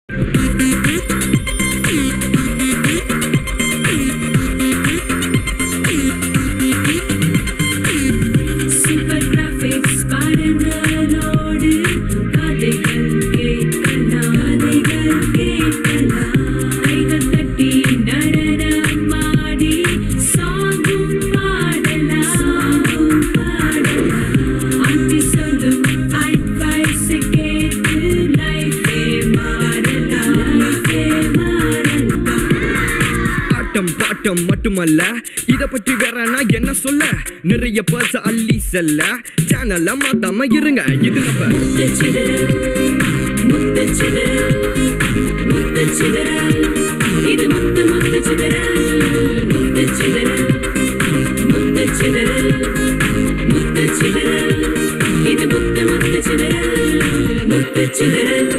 Super graphics பாருங்களோடு கதைகள் கேட்கலாம் கதைகள் கேட்கலாம் கைகள் தட்டி நடனமாடி சாங்கும் பாடலாம் சாங்கும் பாடலாம் ஆண்டி சொல்லும் அட்வைஸ் கேட்டு லைஃபே மாறலாம் லைஃபே மாறலாம் ஆட்டம் பாட்டம் மட்டுமல்ல இத பற்றி வேற நான் என்ன சொல்ல நிறைய பர்ச அள்ளி செல்ல சேனல்ல மாத்தாம இருங்க இது நம்ம முத்துச்சிதறல் முத்துச்சிதறல் முத்துச்சிதறல் இது முத்து முத்துச்சிதறல் முத்துச்சிதறல் முத்துச்சிதறல் முத்துச்சிதறல் இது முத்து முத்துச்சிதறல் முத்துச்சிதறல்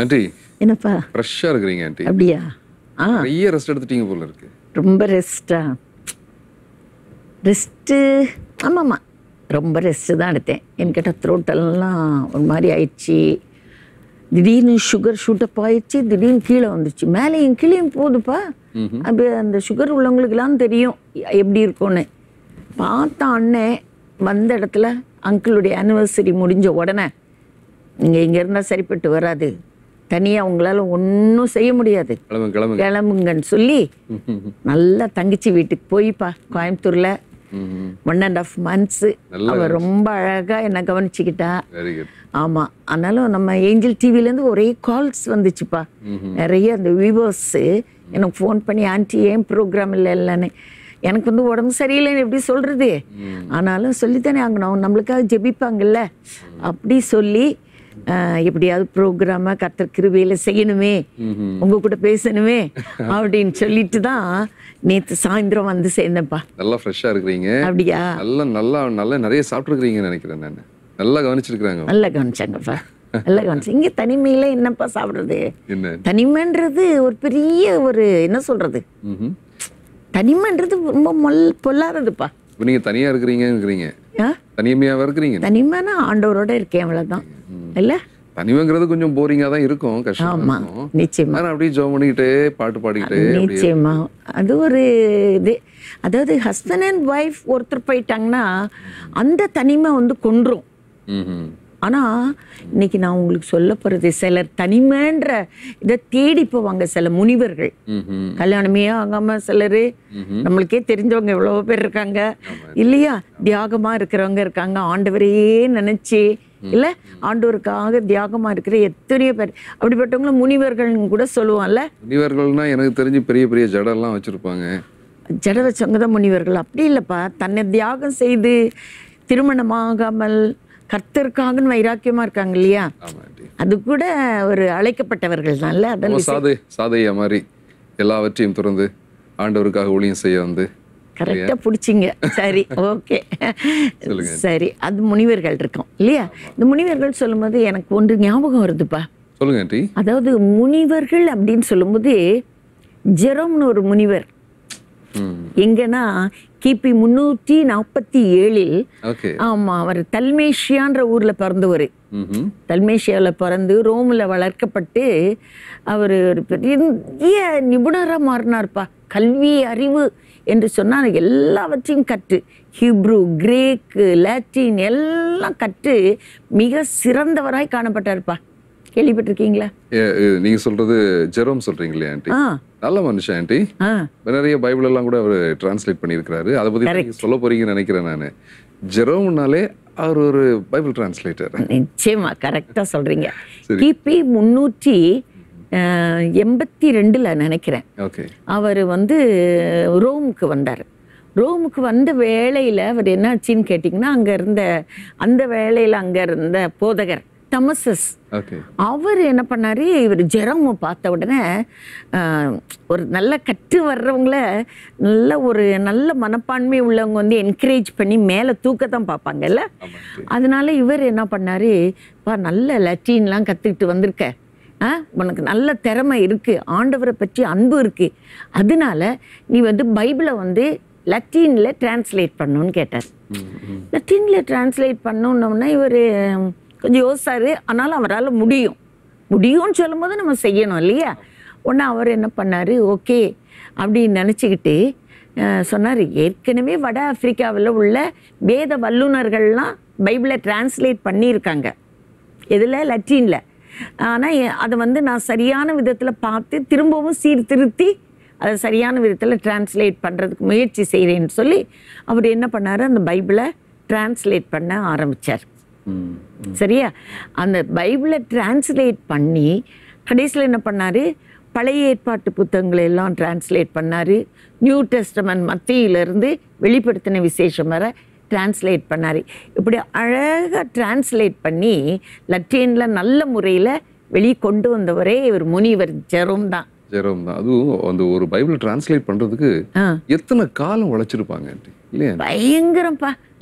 ஆண்டி என்னப்பா ஃப்ரெஷ்ஷாக இருக்கிறீங்க ஆண்டி அப்படியா ஆ நிறைய ரெஸ்ட் எடுத்துட்டீங்க போல இருக்கு ரொம்ப ரெஸ்டா ரெஸ்ட்டு ஆமாம்மா ரொம்ப ரெஸ்ட்டு தான் எடுத்தேன் என்கிட்ட த்ரோட்டெல்லாம் ஒரு மாதிரி ஆயிடுச்சு திடீர்னு சுகர் ஷூட்டப் ஆயிடுச்சு திடீர்னு கீழே வந்துச்சு மேலேயும் கீழேயும் போகுதுப்பா அப்படி அந்த சுகர் உள்ளவங்களுக்கெல்லாம் தெரியும் எப்படி இருக்கும்னு பார்த்தா அண்ணன் வந்த இடத்துல அங்கிளுடைய ஆனிவர்சரி முடிஞ்ச உடனே நீங்கள் இங்கே இருந்தால் சரிப்பட்டு வராது தனியாக உங்களால் ஒன்றும் செய்ய முடியாது கிளம்புங்க கிளம்புங்க கிளம்புங்கன்னு சொல்லி நல்லா தங்கச்சி வீட்டுக்கு போய்ப்பா கோயம்புத்தூர்ல ம்ஹும். ஒன் அண்ட் ஆஃப் மந்த்ஸு நல்லா அவ ரொம்ப அழகா என்னை கவனிச்சுக்கிட்டா வெரி குட் ஆமா ஆனாலும் நம்ம ஏஞ்சல் டிவிலேருந்து ஒரே கால்ஸ் வந்துச்சுப்பா நிறைய அந்த வியூவர்ஸு எனக்கு ஃபோன் பண்ணி ஆன்ட்டி ஏன் ப்ரோக்ராம் இல்லை இல்லைன்னு எனக்கு வந்து உடம்பு சரியில்லைன்னு எப்படி சொல்றது ஆனாலும் சொல்லித்தானே ஆகணும் நம்மளுக்காக ஜெபிப்பாங்கல்ல அப்படி சொல்லி ஆஹ், எப்படியாவது ப்ரோக்ராமை கர்த்தர் கிருபையில செய்யணுமே உங்க கூட பேசணுமே அப்படின்னு சொல்லிட்டு தான் நேத்து சாயந்தரம் வந்து சேர்ந்தேன்ப்பா நல்லா ஃப்ரெஷ்ஷாக இருக்கிறீங்க அப்படியா நல்லா நல்லா நல்லா நிறைய சாப்பிட்ருக்கிறீங்கன்னு நினைக்கிறேன் நான் நல்லா கவனிச்சிருக்கிறாங்க நல்லா கவனிச்சாங்கப்பா நல்லா கவனிச்சு இங்க தனிமையில என்னப்பா சாப்பிடுறது என்ன தனிமைன்றது ஒரு பெரிய ஒரு என்ன சொல்றது ம்ஹும். தனிமைன்றது ரொம்ப மொல் பொல்லாததுப்பா இப்போ நீங்கள் தனியாக இருக்கிறீங்கிறீங்க ஆ தனிமையாக இருக்கிறீங்க தனிமைனா ஆண்டவரோட இருக்கேன் அவ்வளவுதான் இல்ல தனிமைங்கிறது கொஞ்சம் போரிங்காக தான் இருக்கும் கஷ்டமா ஆமா இருக்கும் நிச்சயமா ஆனால் அப்படியே ஜோம் பண்ணிக்கிட்டே பாட்டு பாடிக்கிட்டே அப்படியே நிச்சயமா அது ஒரு இது அதாவது ஹஸ்பண்ட் அண்ட் ஒய்ஃப் ஒருத்தர் போயிட்டாங்கன்னா அந்த தனிமை வந்து கொன்றும் ம்ஹும். ஆனா இன்னைக்கு நான் உங்களுக்கு சொல்ல போறது சிலர் தனிமைன்ற இதை தேடி போவாங்க சில முனிவர்கள் ம்ஹும். கல்யாணமே ஆகாம சிலரு நம்மளுக்கே தெரிஞ்சவங்க எவ்வளவோ பேர் இருக்காங்க இல்லையா தியாகமா இருக்கிறவங்க இருக்காங்க ஆண்டவரையே நினைச்சு இல்ல ஆண்டவருக்காக தியாகமா இருக்கிற எத்தனையோ பேர் அப்படிப்பட்டவங்கள முனிவர்கள்னு கூட சொல்லுவோம்ல முனிவர்கள்னா எனக்கு தெரிஞ்சு பெரிய பெரிய ஜடெல்லாம் வச்சிருப்பாங்க ஜட வச்சவங்க தான் முனிவர்கள் அப்படி இல்லைப்பா தன்னை தியாகம் செய்து திருமணமாகாமல் கர்த்தருக்காகன்னு வைராக்கியமா இருக்காங்க இல்லையா ஆமா ஆண்டி அது கூட ஒரு அழைக்கப்பட்டவர்கள் தான்ல நம்ம அதெல்லாம் சாதை சாதையா மாதிரி எல்லாவற்றையும் திறந்து ஆண்டவருக்காக ஊழியம் செய்ய வந்து கரெக்டா பிடிச்சிங்க சரி ஓகே சரி அது முனிவர்கள் இருக்கும் இல்லையா இந்த முனிவர்கள் சொல்லும்போது எனக்கு ஒன்று ஞாபகம் வருதுப்பா சொல்லுங்க ஆண்டி அதாவது முனிவர்கள் அப்படின்னு சொல்லும்போது ஜெரோம்னு ஒரு முனிவர் ம் எங்கன்னா கிபி முன்னூற்றி நாற்பத்தி ஏழில் ஓகே ஆமா அவர் தல்மேஷியான்ற ஊர்ல பிறந்தவர் ம்ஹும். தல்மேஷியாவில் பிறந்து ரோமில் வளர்க்கப்பட்டு அவர் ஒரு பெரிய நிபுணராக மாறினார்ப்பா கல்வி அறிவு என்று சொன்னால் எல்லாவற்றையும் கற்று ஹிப்ரு கிரேக்கு லாட்டின் எல்லாம் கற்று மிக சிறந்தவராய் காணப்பட்டார்ப்பா கேள்விப்பட்டிருக்கீங்களா ஏ, ஏ, நீங்க சொல்றது ஜெரோம் சொல்றீங்க இல்லையா ஆண்டி ஆ நல்ல மனுஷன் ஆண்டி ஆ நிறைய பைபிள் எல்லாம் கூட அவர் டிரான்ஸ்லேட் பண்ணியிருக்கிறாரு அதை பத்தி நீங்க சொல்ல போறீங்கன்னு நினைக்கிறேன் நான் ஜெரோம்னாலே அவர் ஒரு பைபிள் டிரான்ஸ்லேட்டர் நிச்சயமா கரெக்டாக சொல்றீங்க சரி. கிபி முன்னூற்றி அஹ், எண்பத்தி ரெண்டுல நினைக்கிறேன் ஓகே அவர் வந்து ரோமுக்கு வந்தார் ரோமுக்கு வந்த வேளையில் அவர் என்னாச்சுன்னு கேட்டிங்கன்னா அங்கே இருந்த அந்த வேளையில் அங்கே இருந்த போதகர் தமசஸ் ஓகே அவர் என்ன பண்ணாரு இவர் ஜெரம பார்த்த உடனே ஆஹ், ஒரு நல்ல கற்று வர்றவங்கள நல்ல ஒரு நல்ல மனப்பான்மை உள்ளவங்க வந்து என்கரேஜ் பண்ணி மேலே தூக்க தான் பார்ப்பாங்கல்ல ஆமா ஆண்டி அதனால இவர் என்ன பண்ணாரு பா நல்ல லத்தீன்லாம் கற்றுக்கிட்டு வந்திருக்க ஆ உனக்கு நல்ல திறமை இருக்குது ஆண்டவரை பற்றி அன்பு இருக்குது அதனால நீ வந்து பைபிளை வந்து லத்தீனில் டிரான்ஸ்லேட் பண்ணணும்னு கேட்டார் ம், ம். லத்தீனில் டிரான்ஸ்லேட் பண்ணணுன்னோம்னா இவர் கொஞ்சம் யோசிச்சாரு ஆனாலும் அவரால் முடியும் முடியும்னு சொல்லும்போது நம்ம செய்யணும் இல்லையா உடனே அவர் என்ன பண்ணார் ஓகே அப்படின்னு நினச்சிக்கிட்டு சொன்னார் ஏற்கனவே வட ஆப்பிரிக்காவில் உள்ள வேத வல்லுனர்கள்லாம் பைபிளை டிரான்ஸ்லேட் பண்ணியிருக்காங்க எதில் லத்தீனில் ஆனால் அதை வந்து நான் சரியான விதத்தில் பார்த்து திரும்பவும் சீர்திருத்தி அதை சரியான விதத்தில் டிரான்ஸ்லேட் பண்ணுறதுக்கு முயற்சி செய்கிறேன்னு சொல்லி அவர் என்ன பண்ணார் அந்த பைபிளை டிரான்ஸ்லேட் பண்ண ஆரம்பித்தார் ம், சரியா அந்த பைபிளை டிரான்ஸ்லேட் பண்ணி கடைசியில் என்ன பண்ணார் பழைய ஏற்பாட்டு புத்தகங்களை எல்லாம் டிரான்ஸ்லேட் பண்ணார் நியூ டெஸ்டமன் மத்தியிலிருந்து வெளிப்படுத்தின விசேஷம் வர டிரான்ஸ்லேட் பண்ணார் இப்படி அழகாக டிரான்ஸ்லேட் பண்ணி லத்தீனில் நல்ல முறையில் வெளியே கொண்டு வந்தவரே இவர் முனிவர் ஜெரோம் தான் ஜெரோம் தான் அதுவும் அந்த ஒரு பைபிள் டிரான்ஸ்லேட் பண்றதுக்கு ஆ எத்தனை காலம் உழைச்சிருப்பாங்க ஆண்டி இல்லையா பயங்கரம்ப்பா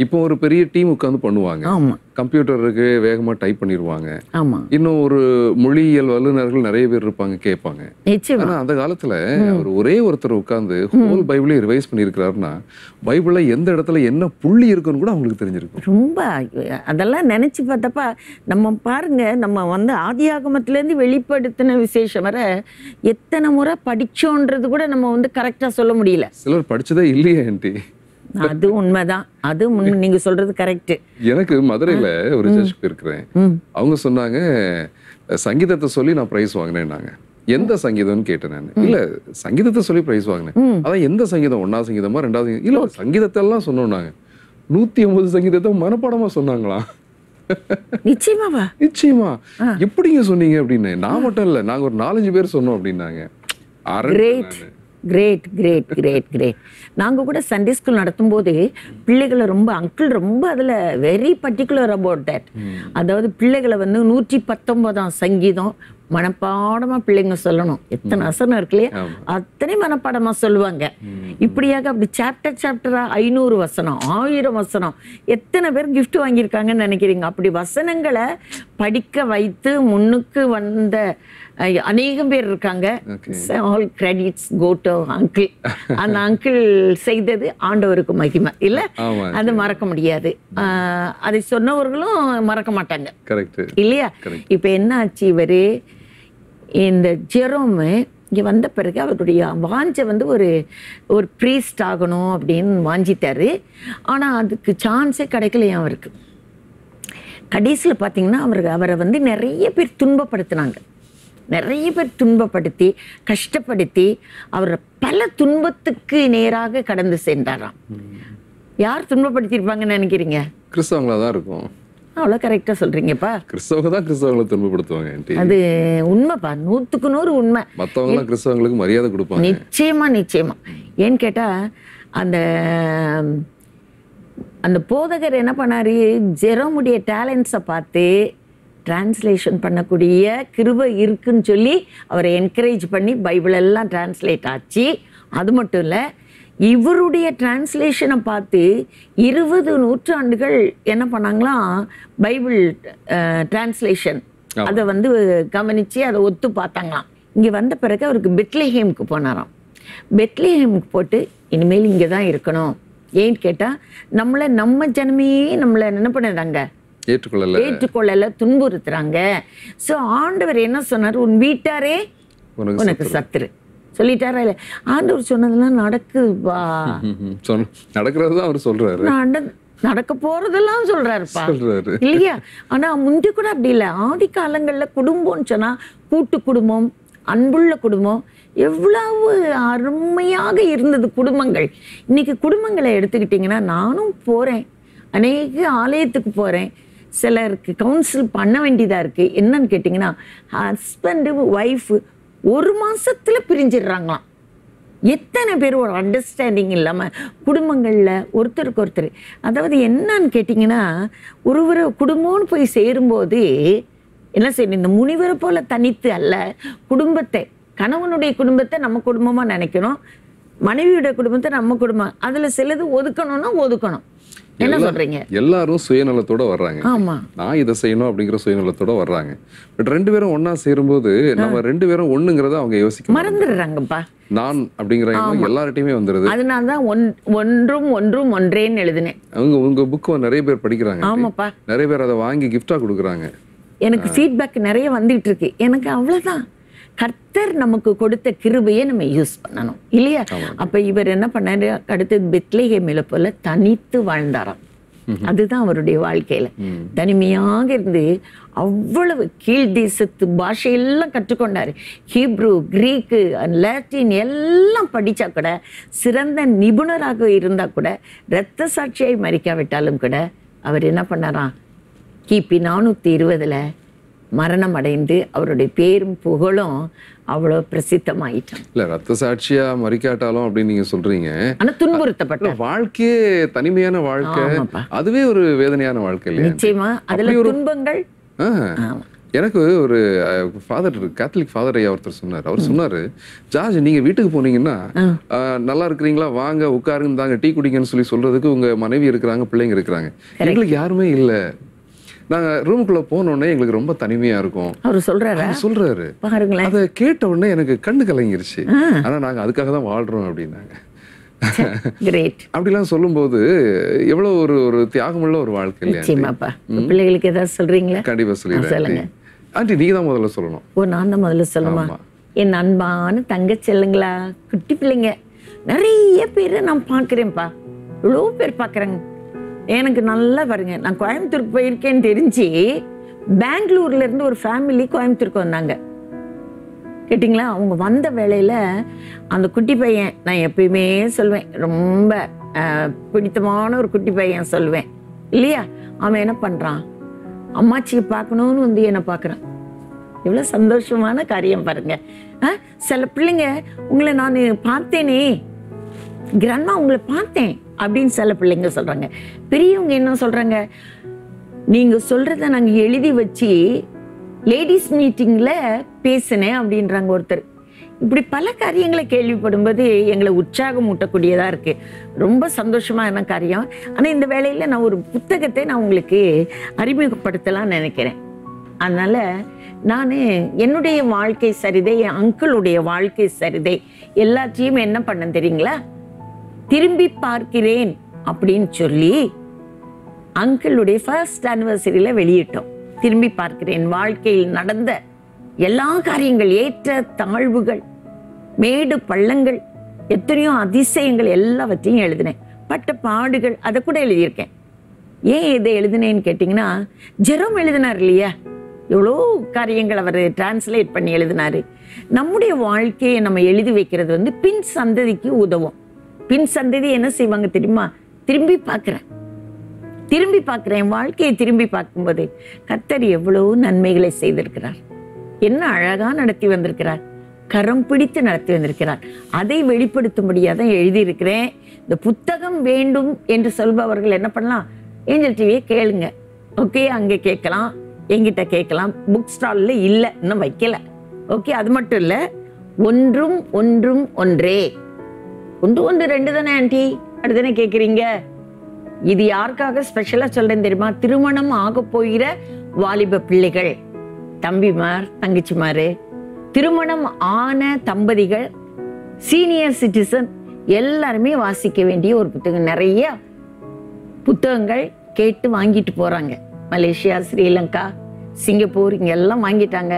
இப்போ ஒரு பெரிய டீம் உட்காந்து பண்ணுவாங்க ஆமா கம்ப்யூட்டர் இருக்கு வேகமா டைப் பண்ணிடுவாங்க ஆமா இன்னும் ஒரு மொழியியல் வல்லுநர்கள் நிறைய பேர் இருப்பாங்க கேட்பாங்க நிச்சயமா ஆனா அந்த காலத்துல அவர் ஒரே ஒருத்தர் உட்கார்ந்து ஹோல் பைபிளையும் ரிவைஸ் பண்ணியிருக்கிறாருன்னா பைபிள்ல எந்த இடத்துல என்ன புள்ளி இருக்குன்னு கூட அவங்களுக்கு தெரிஞ்சிருக்கும் ரொம்ப அதெல்லாம் நினைச்சு பார்த்தப்ப நம்ம பாருங்க நம்ம வந்து ஆதியாகமத்திலேருந்து வெளிப்படுத்தின விசேஷம் வர எத்தனை முறை படிச்சோன்றது கூட நம்ம வந்து கரெக்டா சொல்ல முடியல சிலர் படிச்சதே இல்லையே ஆண்டி அது உண்மைதான் அது உண்மை. நீங்க சொல்றது கரெக்ட் எனக்கு மதுரையில ஒரு சர்ச்சுக்கு இருக்கிறேன் ம் அவங்க சொன்னாங்க சங்கீதத்தை சொல்லி நான் பிரைஸ் வாங்கினேன்னாங்க எந்த சங்கீதம்னு கேட்டேன் நான் இல்ல சங்கீதத்தை சொல்லி பிரைஸ் வாங்கினேன் அதான் எந்த சங்கீதம் ஒன்னாவது சங்கீதமா ரெண்டாவது சங்கீதம் இல்ல சங்கீதத்தை எல்லாம் சொன்னோம்னாங்க நூத்தி ஐம்பது சங்கீதத்தை மனப்பாடமா சொன்னாங்களாம் நிச்சயமாவா நிச்சயமா எப்படிங்க சொன்னீங்க அப்படின்னு நான் மட்டும் இல்ல நாங்க ஒரு நாலஞ்சு பேர் சொன்னோம் அப்படின்னாங்க அரண்டு கிரேட் நானு. கிரேட் கிரேட் கிரேட் கிரேட் நாங்கள் கூட சண்டே ஸ்கூல் நடத்தும்போது பிள்ளைகளை ரொம்ப அங்கிள் ரொம்ப அதில் வெரி பர்டிகுலர் அபவுட் தட் அதாவது பிள்ளைகளை வந்து நூற்றி பத்தொன்பதாம் சங்கீதம் மனப்பாடமா பிள்ளைங்க சொல்லணும் எத்தனை வசனம் இருக்கு இல்லையா ஆமா. அத்தனை மனப்பாடமா சொல்லுவாங்க இப்படியாக அப்படி சாப்டர் சாப்டரா ஐநூறு வசனம் ஆயிரம் வசனம் எத்தனை பேர் gift வாங்கியிருக்காங்கன்னு நினைக்கிறீங்க அப்படி வசனங்களை படிக்க வைத்து முன்னுக்கு வந்த அஹ், அநேகம் பேர் இருக்காங்க Okay. All credits go to uncle அந்த அங்கிள் செய்தது ஆண்டவருக்கு மகிமை இல்ல ஆமா அது மறக்க முடியாது ஆஹ், அதை சொன்னவர்களும் மறக்க மாட்டாங்க கரெக்ட் இல்லையா Correct. இப்ப என்ன ஆச்சு இவரு இந்த ஜெரோமு இங்க வந்த பிறகு அவருடைய வாஞ்சை வந்து ஒரு ஒரு ப்ரீஸ்ட் ஆகணும் அப்படின்னு வாஞ்சிட்டாரு ஆனா அதுக்கு சான்ஸே கிடைக்கலையா அவருக்கு கடைசியில் பார்த்தீங்கன்னா அவர் அவரை வந்து நிறைய பேர் துன்பப்படுத்தினாங்க நிறைய பேர் துன்பப்படுத்தி கஷ்டப்படுத்தி அவரை பல துன்பத்துக்கு நேராக கடந்து சென்றாராம் யார் துன்பப்படுத்தியிருப்பாங்கன்னு நினைக்கிறீங்க கிறிஸ்தவங்களா தான் இருக்கும் அவ்வளோ கரெக்டாக சொல்றீங்கப்பா கிறிஸ்தவங்க தான் கிறிஸ்தவங்களை துன்பப்படுத்துவாங்க ஆண்டி அது உண்மைப்பா நூற்றுக்கு நூறு உண்மை மத்தவங்க எல்லாம் கிறிஸ்தவங்களுக்கு மரியாதை கொடுப்பாங்க நிச்சயமா நிச்சயமா ஏன்னு கேட்டா அந்த அந்த போதகர் என்ன பண்ணாரு ஜெரோமுடைய டேலண்ட்ஸை பார்த்து டிரான்ஸ்லேஷன் பண்ணக்கூடிய கிருபை இருக்குன்னு சொல்லி அவரை என்கரேஜ் பண்ணி பைபிள் எல்லாம் டிரான்ஸ்லேட் ஆச்சு அது மட்டும் இல்லை இவருடைய டிரான்ஸ்லேஷனை பார்த்து இருபது நூற்றாண்டுகள் என்ன பண்ணாங்களாம் பைபிள் டிரான்ஸ்லேஷன் ஆமா. அதை வந்து கவனிச்சு அதை ஒத்து பார்த்தாங்களாம் இங்கே வந்த பிறகு அவருக்கு பெத்லேஹேமுக்கு போனாராம் பெத்லேஹேமுக்கு போட்டு இனிமேல் இங்கே தான் இருக்கணும் ஏன்னு கேட்டால் நம்மளை நம்ம ஜனமே நம்மளை என்ன பண்ணுறாங்க ஏற்றுக்கொள்ளல ஏற்றுக்கொள்ளல துன்புறுத்துறாங்க ஸோ ஆண்டவர் என்ன சொன்னார் உன் வீட்டாரே உனக்கு உனக்கு சத்துரு சொல்லிட்டாரா இல்லை ஆண்டவர் சொன்னதெல்லாம் நடக்குதுப்பா ம்ஹும். சொன்ன நடக்கிறது தான் அவர் சொல்றாரு நட- நடக்க போறதெல்லாம் சொல்றாருப்பா சொல்றாரு இல்லையா ஆனா முந்தி கூட அப்படி இல்லை ஆதி காலங்கள்ல குடும்பம்னு சொன்னா கூட்டு குடும்பம் அன்புள்ள குடும்பம் எவ்வளவு அருமையாக இருந்தது குடும்பங்கள் இன்னைக்கு குடும்பங்களை எடுத்துக்கிட்டிங்கன்னா நானும் போறேன் அநேக ஆலயத்துக்கு போறேன் சிலருக்கு கவுன்சில் பண்ண வேண்டியதா இருக்கு என்னன்னு கேட்டிங்கன்னா ஹஸ்பண்டு ஒய்ஃபு ஒரு மாசத்துல பிரிஞ்சிடுறாங்களாம் எத்தனை பேர் ஒரு அண்டர்ஸ்டாண்டிங் இல்லாமல் குடும்பங்களில் ஒருத்தருக்கு ஒருத்தர் அதாவது என்னன்னு கேட்டிங்கன்னா ஒருவரை குடும்பம்னு போய் சேரும்போது என்ன செய்யணும் இந்த முனிவரை போல தனித்து அல்ல குடும்பத்தை கணவனுடைய குடும்பத்தை நம்ம குடும்பமாக நினைக்கணும் மனைவியுடைய குடும்பத்தை நம்ம குடும்பம் அதில் சிலது ஒதுக்கணும்னா ஒதுக்கணும் என்ன எல்லா- சொல்றீங்க எல்லாரும் சுயநலத்தோட வர்றாங்க ஆமா நான் இதை செய்யணும் அப்படிங்கிற சுயநலத்தோட வர்றாங்க பட் ரெண்டு பேரும் ஒண்ணா சேரும்போது நம்ம ரெண்டு பேரும் ஒண்ணுங்கிறத அவங்க யோசிக்க மறந்துடுறாங்கப்பா நான் அப்படிங்கிற எண்ணம் எல்லார்ட்டையுமே வந்துருது அதனால தான் ஒன் ஒன்றும் ஒன்றும் ஒன்றேன்னு எழுதினேன் அவங்க உங்க புக் நிறைய பேர் படிக்கிறாங்க ஆமாப்பா நிறைய பேர் அதை வாங்கி கிஃப்டா கொடுக்குறாங்க எனக்கு ஃபீட்பேக் நிறைய வந்துட்டு இருக்கு எனக்கு அவ்வளவுதான் கர்த்தர் நமக்கு கொடுத்த கிருபையை நம்ம யூஸ் பண்ணணும் இல்லையா அப்ப இவர் என்ன பண்ணாரு அடுத்தது பெத்லேஹேமில போல தனித்து வாழ்ந்தாராம் அதுதான் அவருடைய வாழ்க்கையில தனிமையாக இருந்து அவ்வளவு கீழ் தேசத்து பாஷையெல்லாம் கற்றுக்கொண்டாரு ஹீப்ரு கிரீக்கு லாட்டின் எல்லாம் படிச்சா கூட சிறந்த நிபுணராக இருந்தா கூட இரத்த சாட்சியை மறிக்காவிட்டாலும் கூட அவர் என்ன பண்ணாராம் கிபி நானூற்றி இருபதுல மரணம் அடைந்து அவருடைய பேரும் புகழும் அவ்வளோ பிரசித்தமாயிட்டான் இல்ல ரத்த சாட்சியா மறிக்காட்டாலும் அப்படின்னு நீங்க சொல்றீங்க ஆனா துன்புறுத்தப்பட்ட இல்ல, வாழ்க்கையே தனிமையான வாழ்க்கை ஆமாப்பா. அதுவே ஒரு வேதனையான வாழ்க்கை இல்லையா நிச்சயமா அதுல அப்படி ஒரு- துன்பங்கள் ஆ. ஆமா. எனக்கு ஒரு ஃபாதர் கேத்தலிக் ஃபாதர் ஐயா ஒருத்தர் சொன்னார் அவர் சொன்னாரு ஜார்ஜ் நீங்க வீட்டுக்கு போனீங்கன்னா அஹ், நல்லா இருக்கிறீங்களா வாங்க உட்காருங்க தாங்க டீ குடிங்கன்னு சொல்லி சொல்றதுக்கு உங்க மனைவி இருக்கிறாங்க பிள்ளைங்க இருக்கிறாங்க எங்களுக்கு யாருமே இல்ல நாங்க ரூமுக்குள்ள போனோடனே எங்களுக்கு ரொம்ப தனிமையா இருக்கும் அவர் சொல்றாரா அவர் சொல்றாரு பாருங்களேன் அதை கேட்ட உடனே எனக்கு கண்ணு கலங்கிருச்சு ஆனா நாங்க அதுக்காக தான் வாழ்றோம் அப்படின்னாங்க கிரேட் அப்படிலாம் சொல்லும்போது எவ்வளவு ஒரு ஒரு தியாகமுள்ள ஒரு வாழ்க்கை இல்லையா ஆண்டி? நிச்சயமாப்பா பிள்ளைகளுக்கு ஏதாவது சொல்றீங்களா கண்டிப்பா சொல்லிடுறேன் சொல்லுங்க. ஆண்டி. ஆண்டி நீங்க தான் முதல்ல சொல்லணும் ஓ நான் தான் முதல்ல சொல்லுமா ஆமா. என் அன்பான தங்க செல்லுங்களா குட்டி பிள்ளைங்க நிறைய பேரை நான் பார்க்குறேன்ப்பா இவ்வளோ பேர் பார்க்குறேங்க எனக்கு நல்லா பாருங்க நான் கோயம்புத்தூருக்கு போயிருக்கேன்னு தெரிஞ்சு பெங்களூர்ல இருந்து ஒரு ஃபேமிலி கோயம்புத்தூருக்கு வந்தாங்க கேட்டிங்களா அவங்க வந்த வேளையில அந்த குட்டி பையன் நான் எப்பயுமே சொல்வேன் ரொம்ப அஹ், பிடித்தமான ஒரு குட்டி பையன் சொல்லுவேன் இல்லையா அவன் என்ன பண்றான் அம்மாச்சியை பார்க்கணும்னு வந்து என்னை பார்க்குறான் எவ்வளோ சந்தோஷமான காரியம் பாருங்க ஆ, சில பிள்ளைங்க உங்களை நான் பார்த்தேனே கிராண்ட்மா உங்களை பார்த்தேன் அப்படின்னு சில பிள்ளைங்க சொல்றாங்க பெரியவங்க என்ன சொல்றாங்க நீங்க சொல்றத நாங்க எழுதி வச்சு லேடிஸ் மீட்டிங்ல பேசினேன் அப்படின்றாங்க ஒருத்தர் இப்படி பல காரியங்களை கேள்விப்படும்போது எங்களை உற்சாகம் ஊட்டக்கூடியதா இருக்கு ரொம்ப சந்தோஷமான காரியம் ஆனா இந்த வேளையில நான் ஒரு புத்தகத்தை நான் உங்களுக்கு அறிமுகப்படுத்தலாம்னு நினைக்கிறேன் அதனால நான் என்னுடைய வாழ்க்கை சரிதை என் அங்கிளுடைய வாழ்க்கை சரிதை எல்லாத்தையும் என்ன பண்ண தெரியுங்களா திரும்பி பார்க்கிறேன் அப்படின்னு சொல்லி அங்கிளுடைய ஃபர்ஸ்ட் ஆனிவர்சரியில வெளியிட்டோம் திரும்பி பார்க்கிறேன் வாழ்க்கையில் நடந்த எல்லா காரியங்கள் ஏற்ற தாழ்வுகள் மேடு பள்ளங்கள் எத்தனையோ அதிசயங்கள் எல்லாவற்றையும் எழுதினேன் பட்ட பாடுகள் அதை கூட எழுதியிருக்கேன் ஏன் இதை எழுதினேன்னு கேட்டிங்கன்னா ஜெரோம் எழுதினார் இல்லையா எவ்வளோ காரியங்கள் அவர் டிரான்ஸ்லேட் பண்ணி எழுதினாரு நம்முடைய வாழ்க்கையை நம்ம எழுதி வைக்கிறது வந்து பின் சந்ததிக்கு உதவும் பின் சந்ததி என்ன செய்வாங்க தெரியுமா திரும்பி பார்க்குறேன் திரும்பி பார்க்கிறேன் என் வாழ்க்கையை திரும்பி பார்க்கும்போது கர்த்தர் எவ்வளவு நன்மைகளை செய்திருக்கிறார் என்ன அழகா நடத்தி வந்திருக்கிறார் கரம் பிடித்து நடத்தி வந்திருக்கிறார் அதை வெளிப்படுத்தும்படியாக தான் எழுதியிருக்கிறேன் இந்த புத்தகம் வேண்டும் என்று சொல்பவர்கள் என்ன பண்ணலாம் ஏஞ்சல் டிவியை கேளுங்க ஓகே அங்கே கேட்கலாம் எங்கிட்ட கேட்கலாம் புக் ஸ்டால்ல இல்லை இன்னும் வைக்கல ஓகே அது மட்டும் இல்லை ஒன்றும் ஒன்றும் ஒன்றே ஒன்று ஒன்று ரெண்டு தானே ஆண்டி அப்படி தானே கேட்குறீங்க இது யாருக்காக ஸ்பெஷலா சொல்றேன் தெரியுமா திருமணம் ஆக போகிற வாலிப பிள்ளைகள் தம்பிமார் தங்கச்சிமாரு திருமணம் ஆன தம்பதிகள் சீனியர் சிட்டிசன் எல்லாருமே வாசிக்க வேண்டிய ஒரு புத்தகம் நிறைய புத்தகங்கள் கேட்டு வாங்கிட்டு போறாங்க மலேசியா ஸ்ரீலங்கா சிங்கப்பூர் இங்க எல்லாம் வாங்கிட்டாங்க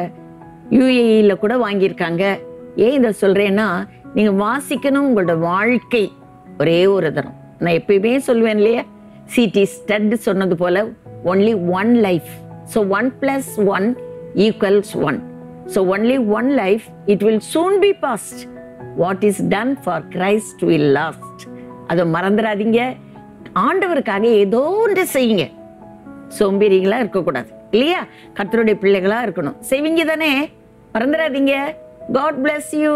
யூஏஇல கூட வாங்கியிருக்காங்க ஏன் இதை சொல்றேன்னா நீங்க வாசிக்கணும் உங்களோட வாழ்க்கை ஒரே ஒரு தரம் நான் எப்பயுமே சொல்லுவேன் இல்லையா சிடி ஸ்டட் சொன்னது போல only one life so one plus one equals one so only one life it will soon be past what is done for Christ will last அதை மறந்துடாதீங்க ஆண்டவருக்காக ஏதோ ஒன்று செய்யுங்க சோம்பேறிகளா இருக்கக்கூடாது இல்லையா கர்த்தருடைய பிள்ளைகளா இருக்கணும் செய்வீங்க தானே மறந்துடாதீங்க God bless you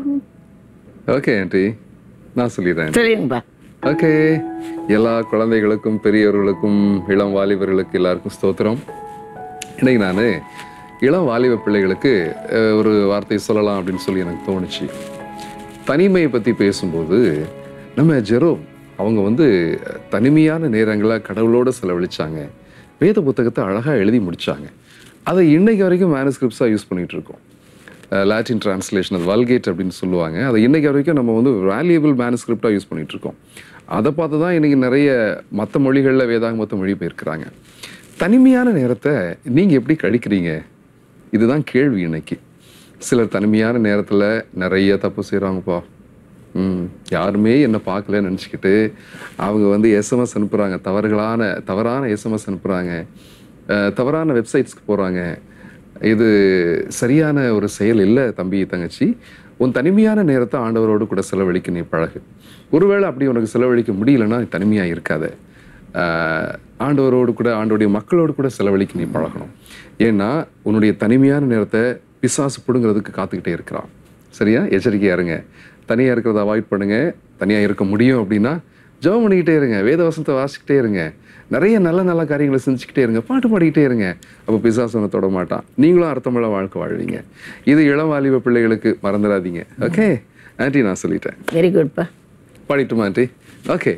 okay aunty நான் சொல்லிடுறேன் சொல்லுங்கப்பா ஓகே எல்லா குழந்தைகளுக்கும் பெரியவர்களுக்கும் இளம் வாலிபர்களுக்கு எல்லாருக்கும் ஸ்தோத்திரம் இன்னைக்கு நான் இளம் வாலிப பிள்ளைகளுக்கு அஹ், ஒரு வார்த்தை சொல்லலாம் அப்படின்னு சொல்லி எனக்கு தோணுச்சு தனிமையை பற்றி பேசும்போது நம்ம ஜெரோம் அவங்க வந்து தனிமையான நேரங்களை கடவுளோட செலவழிச்சாங்க வேத புத்தகத்தை அழகாக எழுதி முடிச்சாங்க அதை இன்னைக்கு வரைக்கும் மேனுஸ்கிரிப்ட்ஸாக யூஸ் பண்ணிட்டு இருக்கோம் லாட்டின் டிரான்ஸ்லேஷன் அது வல்கேட் அப்படின்னு சொல்லுவாங்க அதை இன்னைக்கு வரைக்கும் நம்ம வந்து வேல்யூபிள் மேனுஸ்கிரிப்டாக யூஸ் பண்ணிட்டு இருக்கோம் அதை பார்த்து தான் இன்னைக்கு நிறைய மற்ற மொழிகளில் வேதாங்கமத்தை மொழி பெயர்க்கிறாங்க தனிமையான நேரத்தை நீங்கள் எப்படி கழிக்கிறீங்க இதுதான் கேள்வி இன்னைக்கு சிலர் தனிமையான நேரத்தில் நிறைய தப்பு செய்கிறாங்கப்பா ம் யாருமே என்னை பார்க்கலன்னு நினச்சிக்கிட்டு அவங்க வந்து எஸ்எம்எஸ் அனுப்புகிறாங்க தவறுகளான தவறான எஸ்எம்எஸ் அனுப்புகிறாங்க தவறான வெப்சைட்ஸ்க்கு போகிறாங்க இது சரியான ஒரு செயல் இல்லை தம்பி தங்கச்சி உன் தனிமையான நேரத்தை ஆண்டவரோடு கூட செலவழிக்க நீ பழகு ஒருவேளை அப்படி உனக்கு செலவழிக்க முடியலன்னா நீ தனிமையாக இருக்காத ஆஹ் ஆண்டவரோடு கூட ஆண்டோடைய மக்களோடு கூட செலவழிக்க நீ பழகணும் ஏன்னா உன்னுடைய தனிமையான நேரத்தை பிசாசு பிடுங்கிறதுக்கு காத்துக்கிட்டே இருக்கிறான் சரியா எச்சரிக்கையா இருங்க தனியாக இருக்கிறத அவாய்ட் பண்ணுங்க தனியாக இருக்க முடியும் அப்படின்னா ஜெபம் பண்ணிக்கிட்டே இருங்க வேத வசனத்தை வாசிக்கிட்டே இருங்க நிறைய நல்ல நல்ல காரியங்களை செஞ்சுக்கிட்டே இருங்க பாட்டு பாடிக்கிட்டே இருங்க அப்போ பிசாசனை தொட மாட்டான் நீங்களும் அர்த்தமுள்ள வாழ்க்கை வாழ்வீங்க இது இளம் வாலிப பிள்ளைகளுக்கு மறந்துடாதீங்க ஓகே ஆன்ட்டி நான் சொல்லிட்டேன் வெரி குட்ப்பா பாடிட்டுமா ஆன்ட்டி ஓகே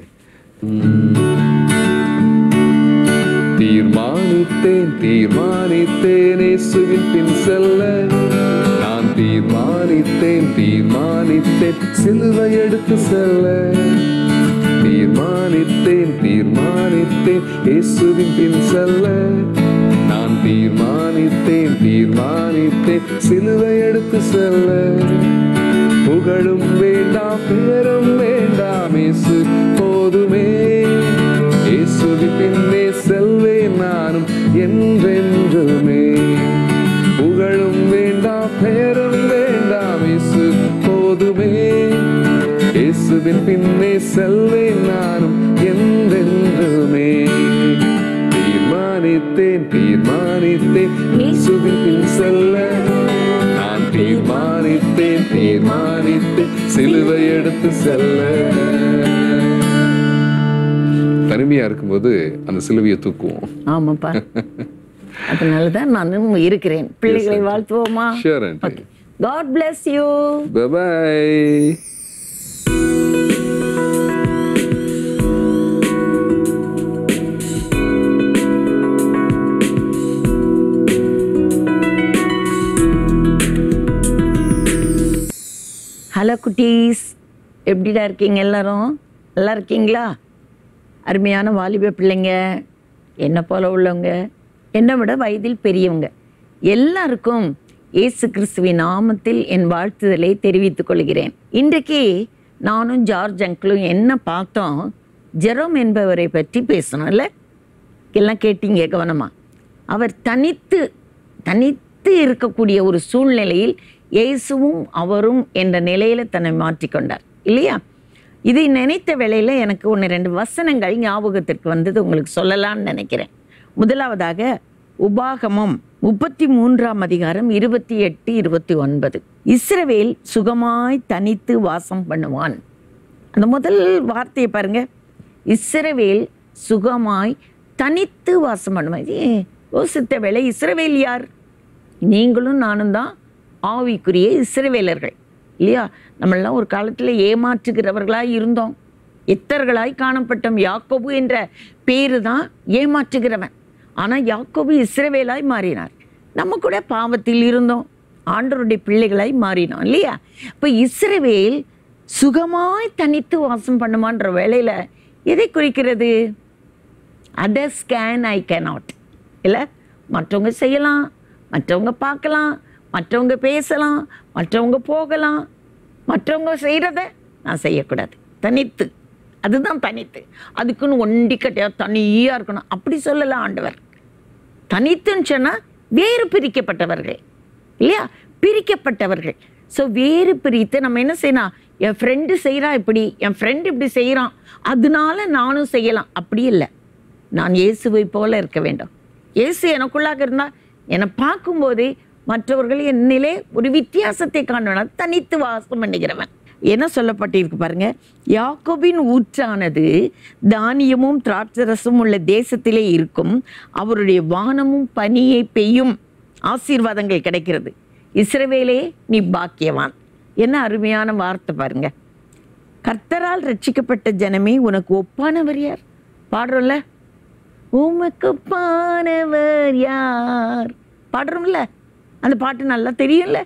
தீர்மானித்தேன் தீர்மானித்தேன் இயேசுவின் பின் செல்ல நான் தீர்மானித்தேன் தீர்மானித்தேன் சிலுவை எடுத்து செல்ல தீர்மானித்தேன் தீர்மானித்தேன் இயேசுவின் பின் செல்ல நான் தீர்மானித்தேன் தீர்மானித்தேன் சிலுவை எடுத்து செல்ல புகழும் வேண்டாம் பேரும் வேண்டாம் இயேசு போதுமே இயேசுவின் பின்னே செல்வேன் நானும் என்றென்றுமே புகழும் வேண்டாம் பேரும் வேண்டாம் இயேசு போதுமே இயேசுவின் பின்னே செல்வேன் நானும் என்றென்றுமே தீர்மானித்தேன் தீர்மானித்தேன் இயேசுவின் பின் செல்ல நான் தீர்மானித்தேன் தீர்மானித்தேன் சிலுவை எடுத்து செல்ல தனிமையா இருக்கும்போது அந்த சிலுவையை தூக்குவோம் ஆமாப்பா அதனால தான் நானும் இருக்கிறேன் பிள்ளைகளை வாழ்த்துவோமா Sure, aunty. God bless you bye hello குட்டீஸ் எப்படிடா இருக்கீங்க எல்லாரும் நல்லா இருக்கீங்களா அருமையான வாலிப பிள்ளைங்க என்ன போல உள்ளவங்க என்னை விட வயதில் பெரியவங்க எல்லாருக்கும் இயேசு கிறிஸ்துவின் நாமத்தில் என் வாழ்த்துதலை தெரிவித்துக் கொள்கிறேன் இன்றைக்கு நானும் ஜார்ஜ் அங்கிளும் என்ன பார்த்தோம் ஜெரோம் என்பவரை பற்றி பேசணும்ல எல்லாம் கேட்டீங்க கவனமா அவர் தனித்து தனித்து இருக்கக்கூடிய ஒரு சூழ்நிலையில் இயேசுவும் அவரும் என்ற நிலையில தன்னை மாற்றிக்கொண்டார் இல்லையா இதை நினைத்த வேளையில எனக்கு ஒன்று ரெண்டு வசனங்கள் ஞாபகத்திற்கு வந்தது உங்களுக்கு சொல்லலாம்னு நினைக்கிறேன் முதலாவதாக உபாகமம் முப்பத்தி மூன்றாம் அதிகாரம் இருபத்தி எட்டு இருபத்தி ஒன்பது இஸ்ரவேல் சுகமாய் தனித்து வாசம் பண்ணுவான் அந்த முதல் வார்த்தையை பாருங்க இஸ்ரவேல் சுகமாய் தனித்து வாசம் பண்ணுவான் இது யோசித்த வேளை இஸ்ரவேல் யார் நீங்களும் நானும் தான் ஆவிக்குரிய இஸ்ரவேலர்கள் இல்லையா நம்மளாம் ஒரு காலத்தில் ஏமாற்றுகிறவர்களாய் இருந்தோம் எத்தர்களாய் காணப்பட்டோம் யாக்கோபு என்ற பேரு தான் ஏமாற்றுகிறவன் ஆனால் யாக்கோபு இஸ்ரவேலாய் மாறினார் நம்ம கூட பாவத்தில் இருந்தோம் ஆண்டவருடைய பிள்ளைகளாய் மாறினோம் இல்லையா இப்போ இஸ்ரவேல் சுகமாய் தனித்து வாசம் பண்ணுமான்ற வேளையில் எதை குறிக்கிறது அதர்ஸ் கேன் ஐ கேனாட் இல்லை மற்றவங்க செய்யலாம் மற்றவங்க பார்க்கலாம் மற்றவங்க பேசலாம் மற்றவங்க போகலாம் மற்றவங்க செய்கிறத நான் செய்யக்கூடாது தனித்து அதுதான் தனித்து அதுக்குன்னு ஒண்டி கட்டையா தனியாக இருக்கணும் அப்படி சொல்லலாம் ஆண்டவர் தனித்துன்னு சொன்னால் வேறு பிரிக்கப்பட்டவர்கள் இல்லையா பிரிக்கப்பட்டவர்கள் ஸோ வேறு பிரித்து நம்ம என்ன செய்யலாம் என் ஃப்ரெண்டு செய்கிறா இப்படி என் ஃப்ரெண்டு இப்படி செய்கிறான் அதனால நானும் செய்யலாம் அப்படி இல்லை நான் இயேசுவை போல இருக்க வேண்டும் இயேசு எனக்குள்ளாக இருந்தால் என்னை பார்க்கும்போதே மற்றவர்கள் என்னிலே ஒரு வித்தியாசத்தை காணணும் தனித்து வாசம் பண்ணுகிறவன் என்ன சொல்லப்பட்டிருக்கு பாருங்க யாக்கோபின் ஊற்றானது தானியமும் திராட்சரசும் உள்ள தேசத்திலே இருக்கும் அவருடைய வானமும் பனியை பெய்யும் ஆசீர்வாதங்கள் கிடைக்கிறது இஸ்ரவேலே நீ பாக்கியவான் என்ன அருமையான வார்த்தை பாருங்க கர்த்தரால் ரட்சிக்கப்பட்ட ஜனமே உனக்கு ஒப்பானவர் யார் பாடுறோம்ல உமக்கு ஒப்பானவர் யார் பாடுறோம்ல அந்த பாட்டு நல்லா தெரியும்ல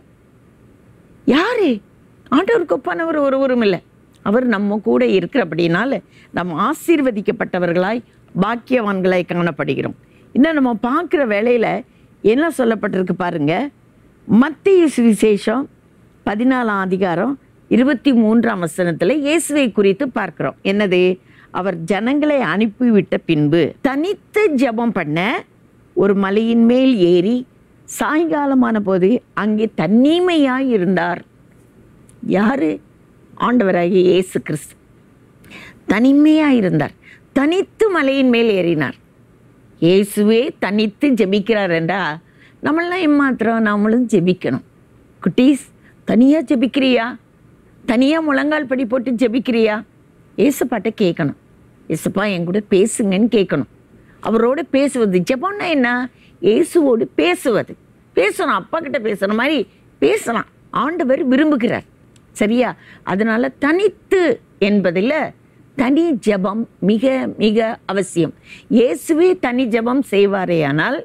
யாரு ஆண்டவருக்கு ஒப்பானவர் ஒருவரும் இல்லை அவர் நம்ம கூட இருக்கிறபடினால நம்ம ஆசீர்வதிக்கப்பட்டவர்களாய் பாக்கியவான்களாய் காணப்படுகிறோம் இன்னும் நம்ம பார்க்குற வேளையில் என்ன சொல்லப்பட்டிருக்கு பாருங்க மத்திய சுவிசேஷம் பதினாலாம் அதிகாரம் இருபத்தி மூன்றாம் வசனத்தில் இயேசுவை குறித்து பார்க்கிறோம் என்னது அவர் ஜனங்களை அனுப்பிவிட்ட பின்பு தனித்து ஜெபம் பண்ண ஒரு மலையின் மேல் ஏறி சாயங்காலமான போது அங்கே தனிமையாய் இருந்தார் யாரு ஆண்டவராகிய இயேசு கிறிஸ்து தனிமையாக இருந்தார் தனித்து மலையின் மேல் ஏறினார் இயேசுவே தனித்து ஜெபிக்கிறார் என்றா நம்மளாம் ஏமாத்திரம் நாமளும் ஜெபிக்கணும் குட்டீஸ் தனியாக ஜெபிக்கிறியா தனியாக முழங்கால் படி போட்டு ஜெபிக்கிறியா ஏசு பாட்டை கேட்கணும் இசப்பா என் கூட பேசுங்கன்னு கேட்கணும் அவரோட பேசுவது ஜெபம்னா என்ன இயேசுவோடு பேசுவது பேசணும் அப்பா கிட்ட பேசுற மாதிரி பேசலாம் ஆண்டவர் விரும்புகிறார் சரியா அதனால தனித்து என்பதில் தனி ஜெபம் மிக மிக அவசியம் இயேசுவே தனி ஜெபம் செய்வாரேயானால்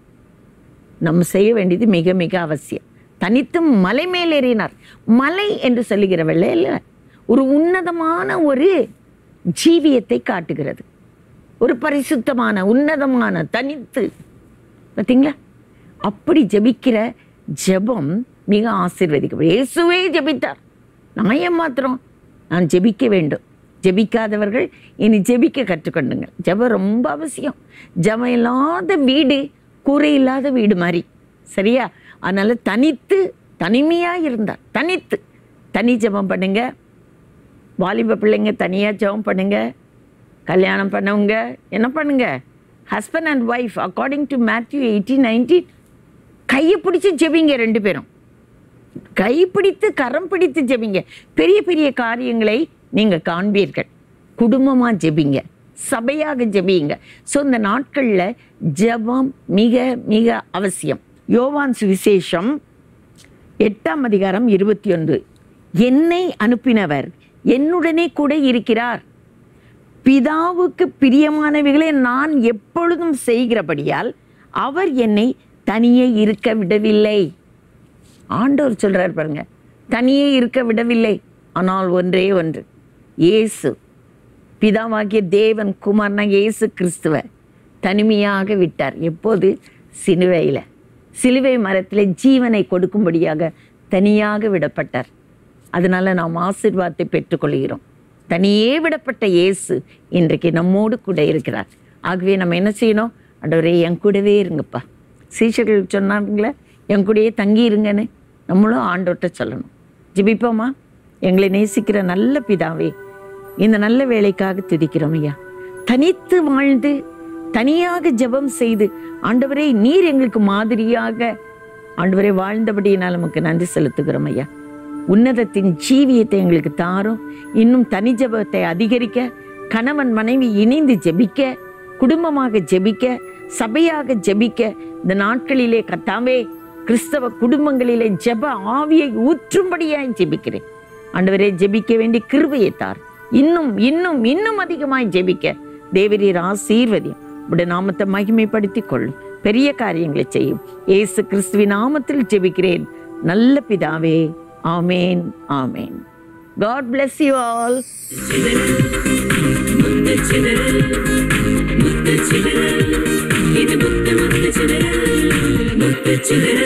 நம்ம செய்ய வேண்டியது மிக மிக அவசியம் தனித்து மலை மேல் ஏறினார் மலை என்று சொல்லுகிற வெள்ளையில் ஒரு உன்னதமான ஒரு ஜீவியத்தை காட்டுகிறது ஒரு பரிசுத்தமான உன்னதமான தனித்து பார்த்தீங்களா அப்படி ஜெபிக்கிற ஜெபம் மிக ஆசீர்வதிக்கப்படும் இயேசுவே ஜெபித்தார் நான் ஏன் மாத்திரம் நான் ஜெபிக்க வேண்டும் ஜெபிக்காதவர்கள் இனி ஜெபிக்க கற்றுக்கொண்டுங்க ஜெபம் ரொம்ப அவசியம் ஜெபம் இல்லாத வீடு கூரை இல்லாத வீடு மாதிரி சரியா அதனால தனித்து தனிமையா இருந்தார் தனித்து தனி ஜெபம் பண்ணுங்க வாலிப பிள்ளைங்க தனியாக ஜெபம் பண்ணுங்க கல்யாணம் பண்ணவங்க என்ன பண்ணுங்க husband and wife according to Matthew eighteen nineteen கையை பிடிச்சி ஜெபிங்க ரெண்டு பேரும் கை பிடித்து கரம் பிடித்து ஜெபிங்க பெரிய பெரிய காரியங்களை நீங்க காண்பீர்கள் குடும்பமா ஜெபிங்க சபையாக ஜெபிங்க ஸோ இந்த நாட்கள்ல ஜெபம் மிக மிக அவசியம் யோவான் சுவிசேஷம் எட்டாம் அதிகாரம் இருபத்தி ஒன்று என்னை அனுப்பினவர் என்னுடனே கூட இருக்கிறார் பிதாவுக்கு பிரியமானவைகளை நான் எப்பொழுதும் செய்கிறபடியால் அவர் என்னை தனியே இருக்க விடவில்லை ஆண்டவர் சொல்றார் பாருங்க தனியே இருக்க விடவில்லை ஆனால் ஒன்றே ஒன்று இயேசு பிதாவாகிய தேவன் குமாரனா இயேசு கிறிஸ்துவ தனிமையாக விட்டார் எப்போது சிலுவையில் சிலுவை மரத்திலே ஜீவனை கொடுக்கும்படியாக தனியாக விடப்பட்டார் அதனால நாம் ஆசீர்வாதத்தை பெற்றுக்கொள்கிறோம் தனியே விடப்பட்ட இயேசு இன்றைக்கு நம்மோடு கூட இருக்கிறார் ஆகவே நம்ம என்ன செய்யணும் ஆண்டவரே என் கூடவே இருங்கப்பா சீஷர்கள் சொன்னாங்களே என் கூடயே தங்கி இருங்கன்னு நம்மளும் ஆண்டவர்கிட்ட சொல்லணும் ஜெபிப்போமா எங்களை நேசிக்கிற நல்ல பிதாவே இந்த நல்ல வேலைக்காக துதிக்கிறோம் ஐயா தனித்து வாழ்ந்து தனியாக ஜெபம் செய்து ஆண்டவரே நீர் எங்களுக்கு மாதிரியாக ஆண்டவரே வாழ்ந்தபடியினால் நமக்கு நன்றி செலுத்துகிறோம் ஐயா உன்னதத்தின் ஜீவியத்தை எங்களுக்கு தாரும் இன்னும் தனி ஜெபத்தை அதிகரிக்க கணவன் மனைவி இணைந்து ஜெபிக்க குடும்பமாக ஜெபிக்க சபையாக ஜெபிக்க இந்த நாட்களிலே கத்தாவே கிறிஸ்தவ குடும்பங்களிலே ஜெப ஆவியை ஊற்றும்படியாய் ஜெபிக்கிறேன் ஆண்டவரே ஜெபிக்க வேண்டிய கிருபையை தார் இன்னும் இன்னும் இன்னும் அதிகமாய் ஜெபிக்க தேவரீர் ஆசீர்வதியும் உடைய நாமத்தை மகிமைப்படுத்திக் கொள்ளும் பெரிய காரியங்களை செய்யும் இயேசு கிறிஸ்துவின் நாமத்தில் ஜெபிக்கிறேன் நல்ல பிதாவே ஆமேன் ஆமேன் காட் bless you all முத்து சிதறல் முத்து சிதறல் இது முத்து முத்து சிதறல் முத்து சிதறல்